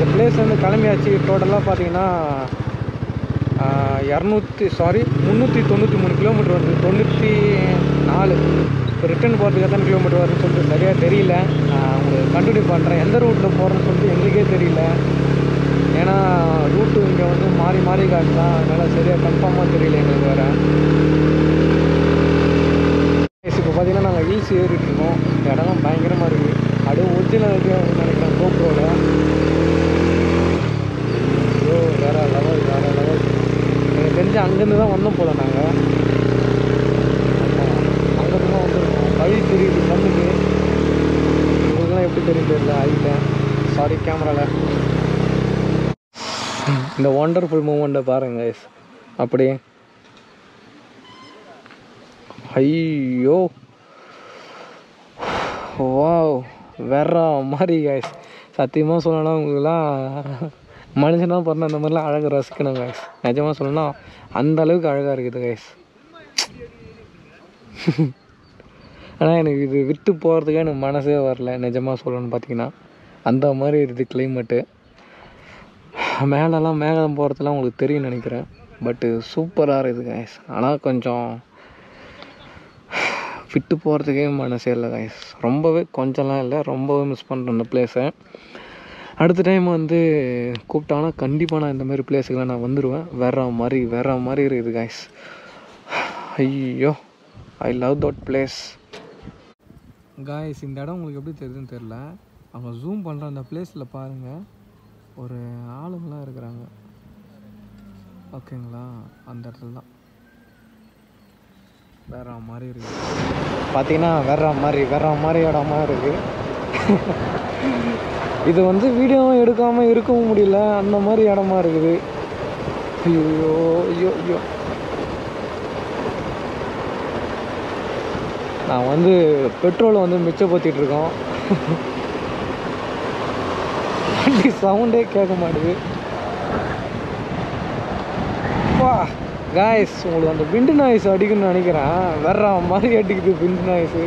இந்த பிளேஸ் வந்து கிளம்பியாச்சு டோட்டலாக பார்த்தீங்கன்னா இரநூத்தி சாரி முந்நூற்றி தொண்ணூற்றி மூணு கிலோமீட்டர் வருது தொண்ணூற்றி நாலு இப்போ ரிட்டர்ன் போகிறதுக்கு எத்தனை கிலோமீட்டர் வருதுன்னு சொல்லிட்டு சரியாக தெரியல ஆஹ் உங்களுக்கு கண்டினியூ பண்ணுறேன் எந்த ரூட்டில் போகிறேன்னு சொல்லிட்டு எங்களுக்கே தெரியல ஏன்னா ரூட்டு இங்கே வந்து மாறி மாறி காட்டுதான் அதனால் சரியாக கன்ஃபார்மாக தெரியல எங்களுக்கு வேறு இப்போ பார்த்தீங்கன்னா நாங்கள் ஹில்ஸ் ஏறிட்டு இருக்கோம் இந்த இடம்லாம் பயங்கரமாக இருக்குது அப்படியே ஒரிஜினல் இருக்குன்னு நினைக்கிறேன் கோப்ரோவில் ஐயோ வேற லெவல் வேற லெவல் எனக்கு தெரிஞ்சு அங்கேருந்து தான் வந்தோம் போல நாங்கள் அங்கேருந்து தான் வந்திருக்கோம் வழி தெரியுது கண்ணுக்கு உங்களுக்குலாம் எப்படி தெரியும் தெரியல ஐயில் சாரி கேமராவில் இந்த ஒண்டர்ஃபுல் மூமெண்ட்டை பாருங்க guys. அப்படியே ஐயோ வாவ் வேற மாதிரி guys சத்தியமாக சொல்லணும்னா உங்களுக்குலாம் மனுஷனாக பிறந்த அந்த மாதிரிலாம் அழகை ரசிக்கணும் guys நிஜமாக சொல்லணும்னா அந்த அளவுக்கு அழகாக இருக்குது guys ஆனால் எனக்கு இது விட்டு போகிறதுக்கே எனக்கு மனசே வரல நிஜமாக சொல்லணும்னு பார்த்தீங்கன்னா அந்த மாதிரி இருக்குது கிளைமேட்டு மேலெல்லாம் மேகம் போகிறதுலாம் உங்களுக்கு தெரியும் நினைக்கிறேன் பட்டு சூப்பராக இருக்குது கைஸ் ஆனால் கொஞ்சம் விட்டு போகிறதுக்கே மனசே இல்லை கைஸ் ரொம்பவே கொஞ்சம்லாம் இல்லை ரொம்பவே மிஸ் பண்ணுறேன் இந்த பிளேஸை அடுத்த டைம் வந்து கூப்பிட்டாங்கன்னா கண்டிப்பாக நான் இந்த மாதிரி பிளேஸுக்கெலாம் நான் வந்துடுவேன் வேற மாதிரி வேற மாதிரி இருக்குது கைஸ் ஐயோ I love that place guys இந்த இடம் உங்களுக்கு எப்படி தெரியுதுன்னு தெரில அவங்க ஜூம் பண்ணுற அந்த பிளேஸில் பாருங்கள் ஒரு ஆளுங்களாம் இருக்கிறாங்க ஓகேங்களா அந்த இடத்துல தான் வேற மாதிரி இருக்கு பார்த்தீங்கன்னா வேற மாதிரி வேற மாதிரி இடமா இருக்கு இது வந்து வீடியோவும் எடுக்காமல் இருக்கவும் முடியல அந்த மாதிரி இடமா இருக்குது ஐயோ ஐயோ ஐயோ நான் வந்து பெட்ரோலை வந்து மிச்சப்படுத்திட்டு இருக்கோம் வண்டி சவுண்டே கேட்க மாட்டுது வா காய்ஸ் உங்களுக்கு அந்த விண்டு நாய்ஸ் அடிக்கும்னு நினைக்கிறேன் வேற மாதிரி அடிக்குது விண்டு நாய்ஸு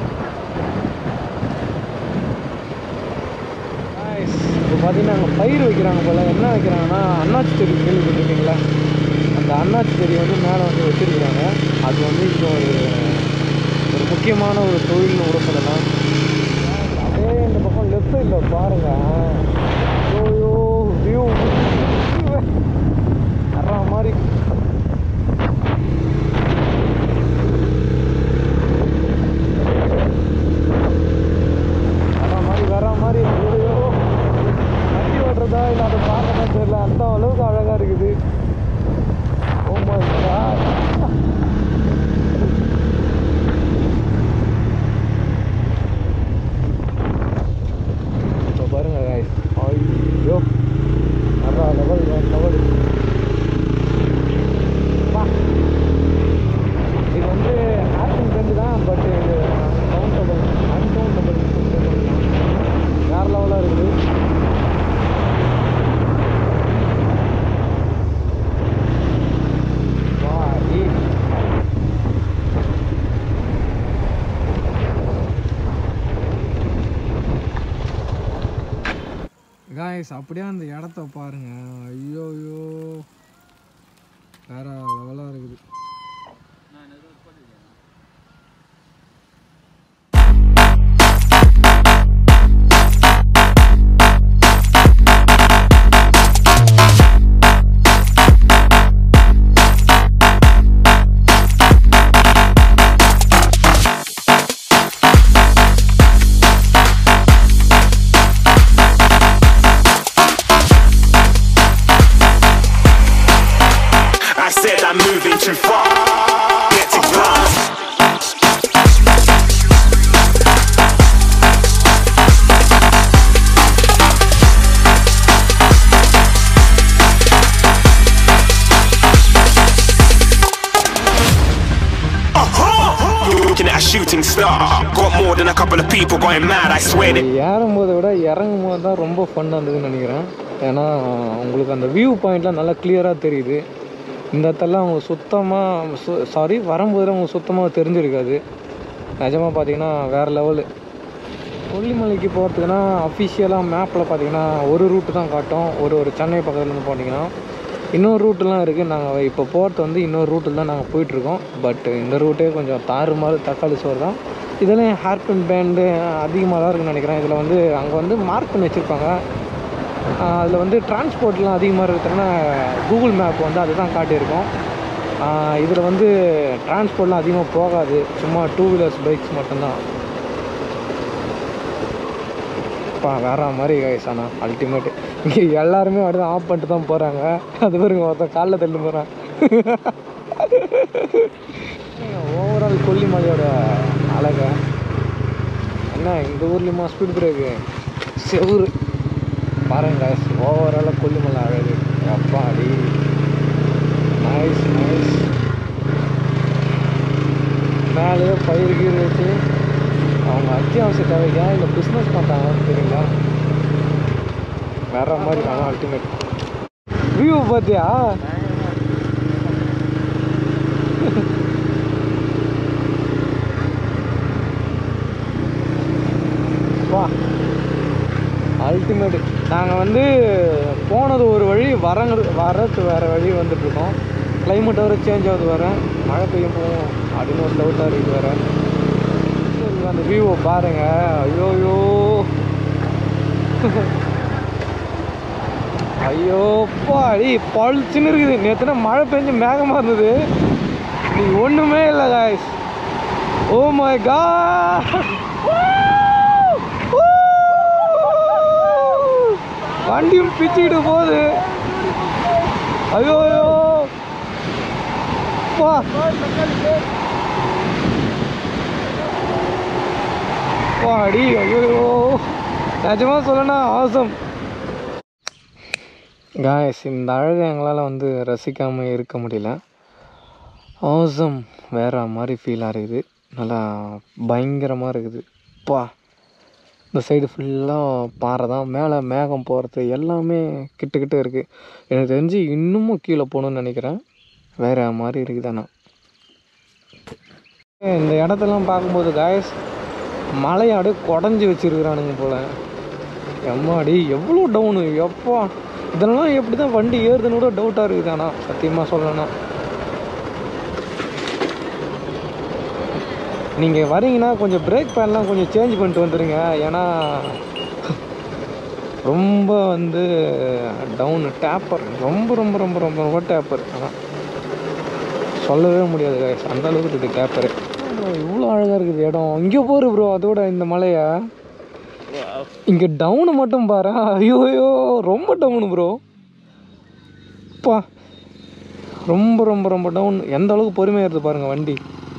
காய்ஸ் இப்போ பார்த்தீங்கன்னா அங்கே பயிர் வைக்கிறாங்க போல் என்ன வைக்கிறாங்கன்னா அண்ணாச்சி செடி கேள்விப்பட்டிருக்கீங்களா அந்த அண்ணாச்சி செடி வந்து மேலே வந்து வச்சிருக்கிறாங்க அது வந்து இப்போ ஒரு ஒரு முக்கியமான ஒரு தொழில்னு கூட சொல்லலாம் அப்படியே இந்த பக்கம் லெஃப்ட் சைடில் பாருங்க ஐயோ வியூ வர்ற மாதிரி வர்ற மாதிரி வர்ற மாதிரி ஐயோ வண்டி ஓட்டுறதா இல்லை அதை பார்க்கறதா தெரியல அந்த அளவுக்கு அழகாக இருக்குது ஓ மை காட் இப்போ பாருங்க guys. ஐயோ அறா லெவல் லெவல் இது வந்து ஆக்ஷன் ஃப்ரெண்டு தான் பட் இது கவுண்டபிள் அன்கவுண்டபிள் வேறு லெவலாக இருக்குது வா ஈ காய்ஸ் அப்படியே அந்த இடத்த பாருங்க ஐயோ ஐயோ வேற லெவலாக இருக்குது I said I'm moving too far. Get to class. Uh-huh. You're looking at a shooting star. Got more than a couple of people going mad, I swear it. ஏறும்போதை விட இறங்கும் போது தான் ரொம்ப ஃபன்னாக இருந்ததுன்னு நினைக்கிறேன் ஏன்னா உங்களுக்கு அந்த வியூ பாயிண்ட்லாம் நல்லா கிளியராக தெரியுது இந்த இடத்தெல்லாம் அவங்க சுத்தமாக சாரி வரும்போது அவங்க சுத்தமாக தெரிஞ்சிருக்காது நிஜமாக பார்த்தீங்கன்னா வேறு லெவலு கொல்லிமலைக்கு போகிறதுக்குன்னா அஃபிஷியலாக மேப்பில் பார்த்தீங்கன்னா ஒரு ரூட்டு தான் காட்டும் ஒரு ஒரு சென்னை பக்கத்துலேருந்து போனீங்கன்னா இன்னொரு ரூட்டுலாம் இருக்குது நாங்கள் இப்போ போகிறது வந்து இன்னொரு ரூட்டில் தான் நாங்கள் போயிட்டுருக்கோம் பட் இந்த ரூட்டே கொஞ்சம் தாறுமாறு தக்காளி சோறு தான் இதெல்லாம் ஹேர்பின் பேண்டு அதிகமாக தான் இருக்குன்னு நினைக்கிறேன் இதில் வந்து அங்கே வந்து மார்க் பண்ணி வச்சுருப்பாங்க அதில் வந்து டிரான்ஸ்போர்ட்லாம் அதிகமாக இருக்கிறதுனா கூகுள் மேப் வந்து அதுதான் காட்டியிருக்கோம் இதில் வந்து டிரான்ஸ்போர்ட்லாம் அதிகமாக போகாது சும்மா டூ வீலர்ஸ் பைக்ஸ் மட்டும்தான் அப்பா வேற மாதிரி கைஸ் ஆனால் அல்டிமேட் இங்கே எல்லாருமே அப்படியே ஆஃப் பண்ணிட்டு தான் போகிறாங்க அது பாருங்க ஒருத்தன் காலில் தள்ளி போகிறான் ஓவரால் கொல்லிமலையோட அழகை என்ன இந்த ஊர்லேயுமா ஸ்பீட் பிரேக்கு செவுரு பாருங்க கைஸ் ஓவராலாக கொல்லிமலை அழகு அப்பா அடி நைஸ் நைஸ் மேலே பயிர் கீர் வச்சு அவங்க அத்தியாவசிய தேவைக்கா இல்லை பிஸ்னஸ் பண்ணுறாங்கன்னு தெரியல வேற மாதிரி தாங்க அல்டிமேட் வியூ பார்த்தியா வா அல்டிமேட் நாங்கள் வந்து போனது ஒரு வழி வரங்கிறது வரது வேறு வழி வந்துட்டுருக்கோம் கிளைமேட் வர சேஞ்ச் ஆகுது வேறு மழை பெய்யும் போகும் அப்படின்னு ஒரு டவுட்டாக இருக்குது வேறு சரி, அந்த வியூவை பாருங்க ஐயோ ஐயோ ஐயோ பாடி பளிச்சுன்னு இருக்குது நேற்றுனா மழை பெஞ்சு மேகமாக இருந்தது நீ ஒன்றுமே இல்லை காய்ஸ் ஓ மை கா வண்டியும் பிச்சுக்கிட்டு போகுது ஐயோ ஐயோ பா பாடி ஐயோ நிஜமாக சொல்லனா ஆசம் காய்ஸ் இந்த அழகை எங்களால் வந்து ரசிக்காமல் இருக்க முடியல ஆசம் வேற மாதிரி ஃபீலாக இருக்குது நல்லா பயங்கரமாக இருக்குது பா இந்த சைடு ஃபுல்லாக பாறை தான் மேலே மேகம் போகிறது எல்லாமே கிட்ட கிட்ட இருக்குது எனக்கு தெரிஞ்சு இன்னமும் கீழே போகணுன்னு நினைக்கிறேன் வேற மாதிரி இருக்குது ஆனால் இந்த இடத்தெல்லாம் பார்க்கும்போது காய்ஸ் மலையை அப்படியே குடஞ்சி வச்சிருக்கிறானுங்க போல எம்மாடி எவ்வளோ டவுனு எப்பா இதெல்லாம் எப்படி தான் வண்டி ஏறுதுன்னு கூட டவுட்டாக இருக்குது ஆனால் சத்தியமாக சொல்லணும்னா நீங்கள் வரீங்கன்னா கொஞ்சம் பிரேக் பேன்லாம் கொஞ்சம் சேஞ்ச் பண்ணிட்டு வந்துடுங்க ஏன்னா ரொம்ப வந்து டவுனு டேப்பர் ரொம்ப ரொம்ப ரொம்ப ரொம்ப ரொம்ப டேப்பர் ஆனால் சொல்லவே முடியாது guys. அந்த அளவுக்கு இருக்குது டேப்பரு இவ்வளோ அழகாக இருக்குது இடம் இங்கே போகிற ப்ரோ அதோட இந்த மலையை இங்கே டவுனு மட்டும் பாரு ஐயோ ஐயோ ரொம்ப டவுனு ப்ரோ பா ரொம்ப ரொம்ப ரொம்ப டவுன் எந்த அளவுக்கு பொறுமையாக இருக்குது பாருங்கள் வண்டி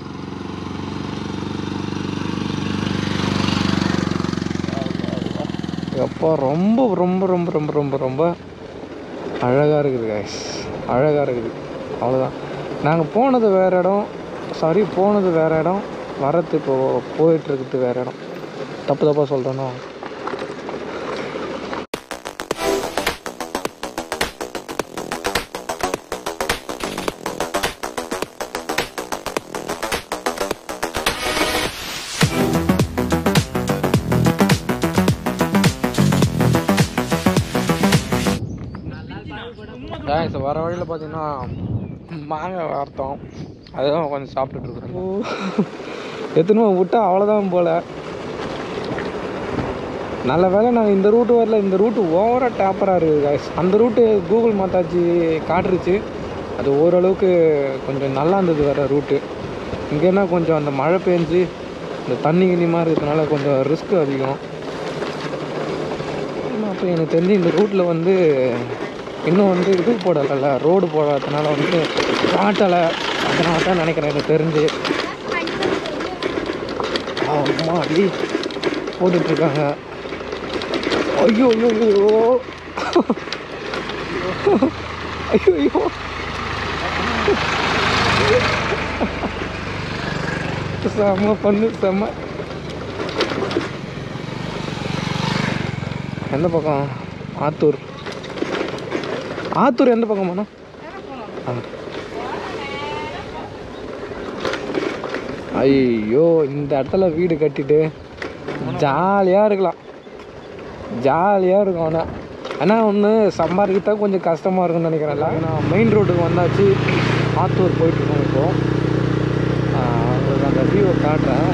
அப்பா ரொம்ப ரொம்ப ரொம்ப ரொம்ப ரொம்ப ரொம்ப அழகாக இருக்குது guys அழகாக இருக்குது அவ்வளோதான் நாங்கள் போனது வேறு இடம் சாரி போனது வேறு இடம் வரது இப்போ போயிட்டு இருக்குது வேறு இடம் தப்பு தப்பாக சொல்கிறேனோ guys வர வழியில் பார்த்தீங்கன்னா மாங்காய் வார்த்தோம் அதுதான் கொஞ்சம் சாப்பிட்டுட்டு இருக்கிறோம் எத்தனை விட்டா அவ்வளோதான் போல் நல்ல வேளை நாங்கள் இந்த ரூட்டு வரல இந்த ரூட்டு ஓவராக டேப்பராக இருக்குது guys அந்த ரூட்டு கூகுள் மாத்தாச்சு காட்டுருச்சு அது ஓரளவுக்கு கொஞ்சம் நல்லா இருந்தது வேறு ரூட்டு இங்கேனா கொஞ்சம் அந்த மழை பெஞ்சு இந்த தண்ணி கிண்ணிமாக இருக்கிறதுனால கொஞ்சம் ரிஸ்க் அதிகம் அப்போ எனக்கு தெரிஞ்சு இந்த ரூட்டில் வந்து இன்னும் வந்து இது போடலைல்ல ரோடு போடாததுனால வந்து காட்டலை அதனால தான் நினைக்கிறேன் எனக்கு தெரிஞ்சு அம்மா அடி போட்டுட்ருக்காங்க ஐயோ ஐயோ ஐயோ ஐயோ ஐயோ செம்ம பண்ணு செம்ம எந்த பக்கம் ஆத்தூர் ஆத்தூர் எந்த பக்கம் போனா ஐயோ இந்த இடத்துல வீடு கட்டிட்டு ஜாலியாக இருக்கலாம் ஜாலியாக இருக்கும் ஆனால் ஆனால் ஒன்று சம்பாதிக்கிட்டா கொஞ்சம் கஷ்டமாக இருக்கும்னு நினைக்கிறேன்ல ஏன்னா மெயின் ரோட்டுக்கு வந்தாச்சு ஆத்தூர் போயிட்டுருக்கோம் இப்போ ஆஹ் உங்களுக்கு அந்த வியூவை காட்டுறேன்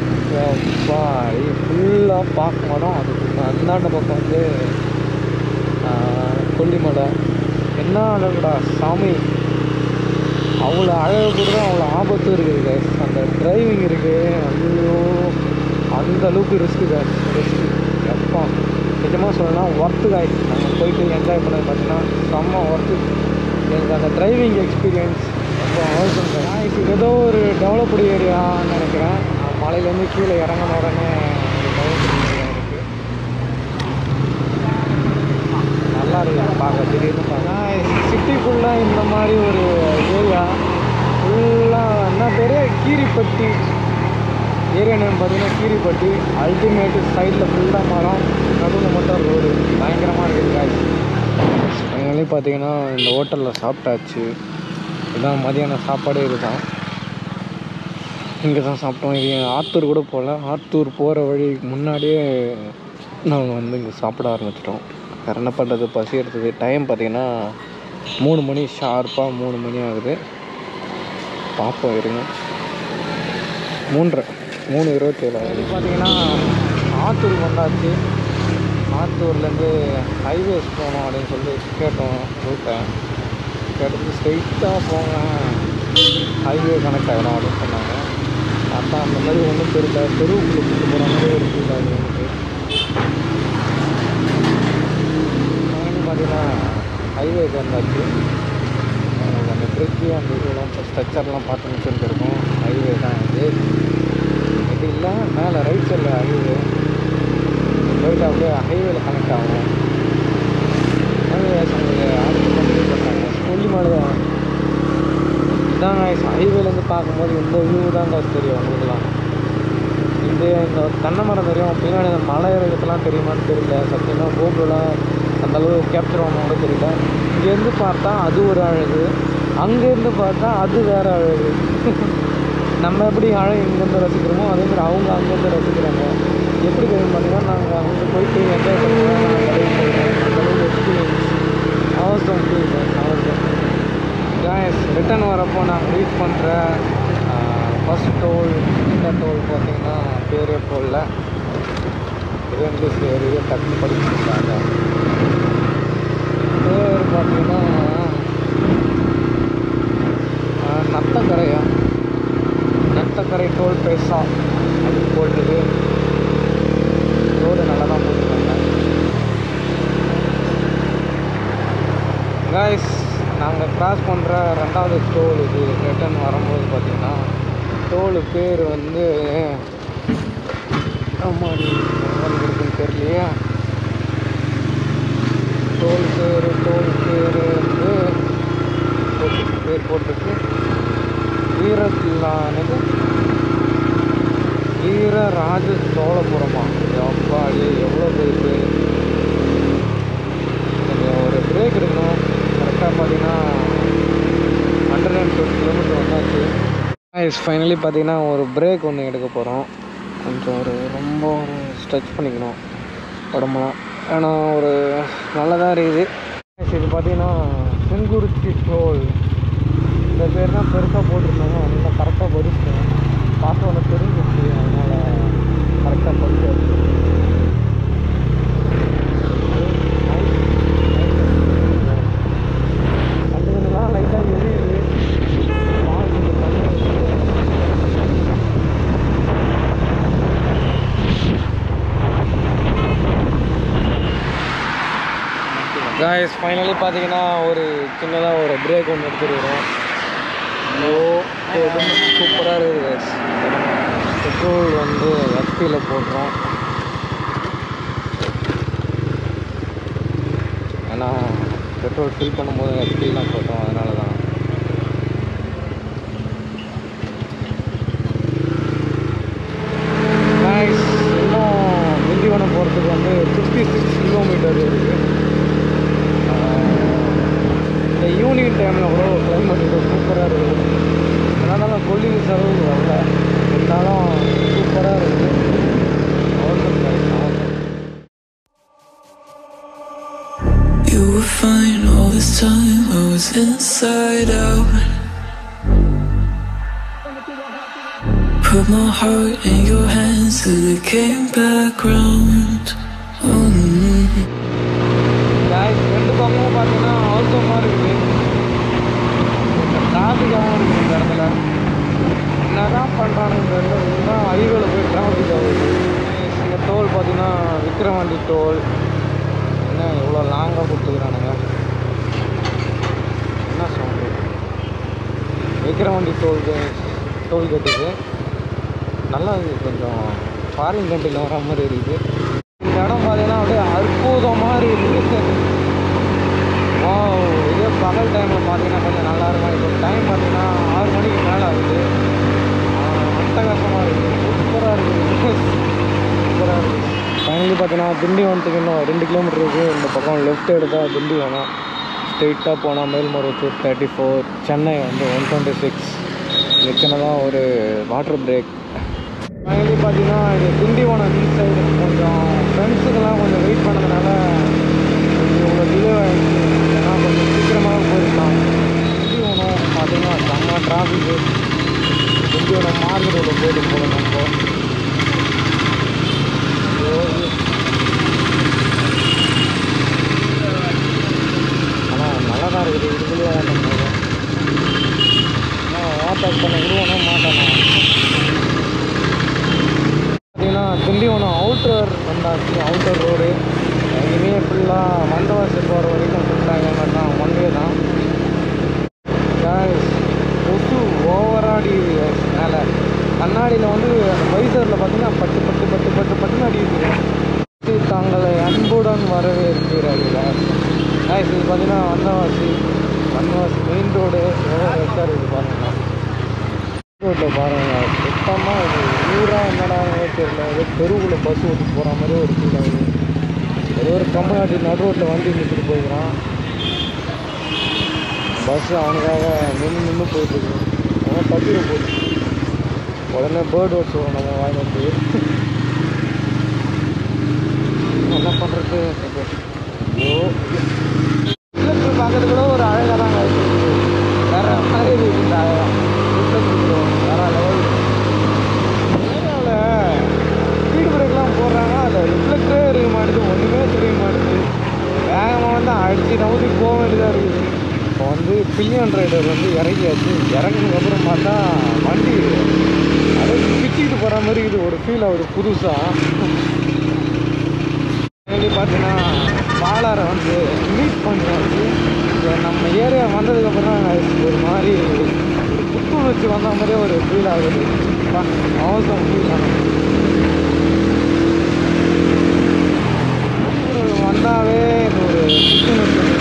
ஃபுல்லாக பார்க்க மாட்டோம் அதுக்கு அந்தாண்ட பக்கம் வந்து ஆஹ் கொல்லிமலை என்ன அழகுடா சாமி அவ்வளோ அழகு கூட அவ்வளோ ஆபத்து இருக்குது guys. அந்த டிரைவிங் இருக்குது ஐயோ அந்த அளவுக்கு ரிஸ்க்கு guys ரிஸ்க்கு எப்பா நிஜமாக சொல்லலாம் ஒர்த்து காய் நாங்கள் போயிட்டு என்ஜாய் பண்ணது பார்த்தீங்கன்னா செம்ம ஒர்த்து எனக்கு அந்த டிரைவிங் எக்ஸ்பீரியன்ஸ் ரொம்ப அவசியம் guys. இது ஏதோ ஒரு டெவலப்டு ஏரியான்னு நினைக்கிறேன் நான் மலையிலேருந்து கீழே இறங்கின உடனே ஒரு டெவலப்டு ஏரியா இருக்குது நல்லா இருக்கு பார்க்க திடீர்னு பார்க்க சிட்டிக்குள்ளே இந்த மாதிரி ஒரு ஏரியா ஃபுல்லாக என்ன பேர் கீரிப்பட்டி ஏரியா நேம் பார்த்தீங்கன்னா கீரிப்பட்டி அல்டிமேட்டு சைடில் ஃபுல்லாக மரம் நடுவில் மட்டும் ரோடு பயங்கரமாக இருக்குது காய்ச்சி ஃபைனலி பார்த்தீங்கன்னா இந்த ஹோட்டலில் சாப்பிட்டாச்சு இதான் மதியான சாப்பாடு இதுதான் இங்கே தான் சாப்பிட்டோம் இது ஆத்தூர் கூட போகல ஆத்தூர் போகிற வழி முன்னாடியே நாங்கள் வந்து இங்கே சாப்பிட ஆரம்பிச்சிட்டோம் வேறு என்ன பண்ணுறது பசி எடுத்தது டைம் பார்த்தீங்கன்னா மூணு மணி ஷார்ப்பாக மூணு மணி ஆகுது பார்ப்போம் இருங்க மூன்றரை மூணு இருபத்தேழு ஆகுது பார்த்தீங்கன்னா ஆத்தூருக்கு வந்தாச்சு ஆத்தூர்லேருந்து ஹைவேஸ் போகணும் அப்படின்னு சொல்லி கேட்டோம் ரூட்டை கேட்டதுக்கு ஸ்ட்ரெயிட்டாக போங்க ஹைவே கனெக்ட் ஆகிடும் அப்படின்னு சொன்னாங்க பார்த்தா அந்த மாதிரி ஒன்றும் தெரியல தெருவுக்குள்ளே கூட்டு போகிற மாதிரி ஒரு ஃபீல் ஆகுது எனக்கு நாங்கள் பார்த்தீங்கன்னா ஹைவேக்கு வந்தாச்சு அஹ் அந்த பிரிட்ஜு அந்த இதெல்லாம் ஸ்ட்ரக்சர்லாம் பார்த்து முடிச்சிருந்துருக்கோம் ஹைவே தான் இது இது இல்லை மேலே ரைட் சைடில் ஹைவே போயிட்டு அப்படியே ஹைவேல கனெக்ட் ஆகும் ஹைவே உங்களுக்கு ஆர்டர் பண்ணி பண்ணுறாங்க கொல்லிமலை தான் இதாங்க ஹைவேலேருந்து பார்க்கும்போது இந்த வியூ தான் guys தெரியும் உங்களுக்குலாம் இந்த இந்த தென்னை மரம் தெரியும் பின்னாடி இந்த மலை இறக்கத்தெல்லாம் தெரியுமான்னு தெரியல சத்தியமாக கோபுரம்லாம் அந்த அளவு கேப்சர் ஆகணும் கூட தெரியல இங்கேருந்து பார்த்தா அது ஒரு அழகு அங்கேருந்து பார்த்தா அது வேற அழகு நம்ம எப்படி அழகு இங்கேருந்து ரசிக்கிறோமோ அதே மாதிரி அவங்க அங்கேருந்து ரசிக்கிறாங்க எப்படி தெரியும் பார்த்தீங்கன்னா நாங்கள் அங்கே போயிட்டு என்ஜாய் பண்ணுவோம் அந்த அளவுக்கு எக்ஸ்பீரியன்ஸ் அவசரம் ஃபீல் அவசரம் காய்ஸ் ரிட்டர்ன் வரப்போ நாங்கள் ரீச் பண்ணுற ஃபஸ்ட் டோல் இந்த டோல் பார்த்தீங்கன்னா பெரிய டோலில் இது வந்து சரி டக்குனு படிச்சுருக்காங்க பேர் பார்த்தீங்கன்னா ஆஹ், நத்தக்கரையா நத்தக்கரை டோல் பேசா அப்படின்னு போட்டுருக்கு ரோடு நல்லா தான் போட்டுருக்காங்க காய்ஸ் நாங்கள் கிராஸ் பண்ணுற ரெண்டாவது டோல் இது ரிட்டர்ன் வரும்போது பார்த்தீங்கன்னா டோலு பேர் வந்து ஆமாடி எங்கே இருக்குன்னு தெரியலையே டோல் பேர் டோல் பேர் வந்து போட்டு பேர் போட்டிருக்கு வீரத்திலானது வீரராஜ சோழபுரமா அப்பாடி எவ்வளோ பேர் பேர் கொஞ்சம் ஒரு பிரேக் எடுக்கணும் கரெக்டாக பார்த்தீங்கன்னா ஹண்ட்ரட் அண்ட் டுவெண்ட்டி கிலோமீட்டர் வந்தாச்சு இஸ் ஃபைனலி பார்த்தீங்கன்னா ஒரு பிரேக் ஒன்று எடுக்க போகிறோம் கொஞ்சம் ஒரு ரொம்ப ஒரு ஸ்ட்ரெச் பண்ணிக்கணும் உடம்புலாம் ஏன்னா ஒரு நல்லதாக இருக்குது Guys, இது பார்த்தீங்கன்னா செங்குறிச்சி டோல் இந்த பேர் தான் பெருசாக போட்டிருந்தாங்க அதனால கரெக்டாக படிச்சிட்டேன் பார்த்து ஒன்று தெரிஞ்சிச்சு அதனால் கரெக்டாக படிச்சாச்சு கண்டுக்கலாம் லைட்டாக எரியுது வால் கொஞ்சம் தண்ணி வருது. காய்ஸ் ஃபைனலி பார்த்தீங்கன்னா ஒரு சின்னதாக ஒரு பிரேக் ஒன்று எடுத்துருக்கிறோம் ஓ சூப்பராக இருக்குது guys. பெட்ரோல் வந்து எஃபியில் போடுறோம் ஏன்னா பெட்ரோல் ஃபில் பண்ணும்போது எஃபிலாம் போட்டோம் அதனால தான் Guys, இன்னும் திண்டிவனம் போகிறதுக்கு வந்து ஃபிஃப்டி சிக்ஸ் கிலோமீட்டர் இருக்குது இந்த ஈவினிங் டைமில் கூட கிளைமேட் சூப்பராக இருக்குது அதனால கொல்லிங்க செலவு வரல இருந்தாலும் சூப்பராக இருக்குது அவசரம் You were fine all this time, I was inside out. Put my heart in your hands till it came back round. mm guys ரெண்டு பக்கமும் பார்த்தீங்கன்னா அவசரமாக இருக்குது டிராஃபிக்காகவும் இருக்குது இந்த இடத்துல என்னதான் பண்ணுறானுங்க தெரியல இதுதான் ஹைவேல போய் டிராஃபிக் ஆகுது இந்த டோல் பார்த்தீங்கன்னா விக்ரவாண்டி டோல் என்ன இவ்வளோ லாங்காக கொடுத்துக்கிறானுங்க என்ன சவுண்டு விக்ரவாண்டி டோல் டோல் கேட்டுக்கு நல்லா இருக்குது கொஞ்சம் ஃபாரின் கண்ட்ரியில் வர மாதிரி இருக்குது இந்த இடம் பார்த்தீங்கன்னா அப்படியே அற்புதமாக இருக்குது வா இதே பகல் டைமில் பார்த்தீங்கன்னா கொஞ்சம் நல்லா இருக்கும் இப்போ டைம் பார்த்தீங்கன்னா ஆறு மணிக்கு மேலே ஆகுது ஆஹ் அட்டகாசமாக இருக்குது சூப்பராக இருக்குது சூப்பராக இருக்குது ஃபைனலி பார்த்தீங்கன்னா திண்டிவனத்துக்கு இன்னும் ரெண்டு கிலோமீட்டர் இருக்குது இந்த பக்கம் லெஃப்ட் எடுத்தால் திண்டிவனம் ஸ்ட்ரெயிட்டாக போனால் மேல்மருவத்தூர் தேர்ட்டி ஃபோர் சென்னை வந்து ஒன் டுவெண்ட்டி சிக்ஸ் இது சின்னதாக ஒரு வாட்டர் பிரேக் ஃபைனலி பார்த்தீங்கன்னா இது திண்டிவனம் இந்த சைடு கொஞ்சம் ஃப்ரெண்ட்ஸுக்கெல்லாம் கொஞ்சம் வெயிட் பண்ணதுனால கொஞ்சம் இவ்வளோ டிலே ஆகிடுச்சு ஏன்னா கொஞ்சம் சீக்கிரமாக போயிருக்கலாம் திண்டிவனம் பார்த்தீங்கன்னா செம்ம டிராஃபிக்கு திண்டிவனம் மார்க்கெட் உள்ள போயிட்டு போகணும் நம்ம ஐயோ, ஐயோ. ஆனால் நல்லா தான் இருக்குது இதுக்குள்ளேயே ஓட்டம் போதும் ஆனால் ஓவர்டேக் பண்ண விடுவானா மாட்டானா பார்த்தீங்கன்னா திண்டிவனம் அவுட்டர் வந்தாச்சு அவுட்டர் ரோடு இனிமேல் ஃபுல்லாக மண்டவாசல் போகிற வரைக்கும் சொல்லிட்டாங்க தான் ஒன் வே தான் Guys, கொசு ஓவராடி மேலே கண்ணாடியில் வந்து அந்த வைசரில் பார்த்தீங்கன்னா பட்டு பட்டு பட்டு பட்டு பட்டுன்னு அடிக்குது தாங்களை அன்புடன் வரவேற்கிறார்கள் guys இது பார்த்தீங்கன்னா வந்தவாசி வந்தவாசி மெயின் ரோடு எவ்வளோ ரெக்கார் இது பாருங்க ரோட்டில் பாருங்க சுத்தமாக இது ஊராக என்னடானே தெரியல ஏதோ தெருவுக்குள்ள பஸ் ஓட்டி போகிற மாதிரி ஒரு ஃபீல் ஆகுது ஏதோ ஒரு கம்பெனி நடு ரோட்டில் வண்டி நிறுத்திட்டு போயிக்கிறான் பஸ் அவனுக்காக நின்று நின்று போயிட்டுருக்கு அவன் தப்பிட போகுது உடனே பேர்ட் வாட்ச் வரும் நம்ம வாங்கி வந்து என்ன பண்ணுறது ஐயோ இல்லை பார்க்கறது கூட ஒரு அழகாக தான் இருக்குது வேற மாதிரி இருக்குது இந்த அழகா வேற லெவல் ஸ்பீடு பிரேக்லாம் போடுறாங்க அதில் ரிஃப்ளெக்டரே இருக்க மாட்டேது ஒன்றுமே தெரிய மாட்டேது வேகமாக வந்து அடித்து நவுத்தி போக வேண்டியதாக இருக்குது இப்போ வந்து பில்லியன் ரைடர் வந்து இறங்கியாச்சு இறங்கினதுக்கப்புறம் பார்த்தா வண்டி அப்படியே பிச்சுக்கிட்டு போகிற மாதிரி இது ஒரு ஃபீல் ஆகுது புதுசாக இன்னைக்கு பார்த்தீங்கன்னா பாலாரை வந்து மீட் பண்ணியாச்சு இப்போ நம்ம ஏரியா வந்ததுக்கப்புறம் தான் ஒரு மாதிரி ஒரு புத்துணர்ச்சி வந்த மாதிரியே ஒரு ஃபீல் ஆகுது அவசரம் ஃபீல் ஆகும் வந்தாவே இது ஒரு புத்துணர்ச்சி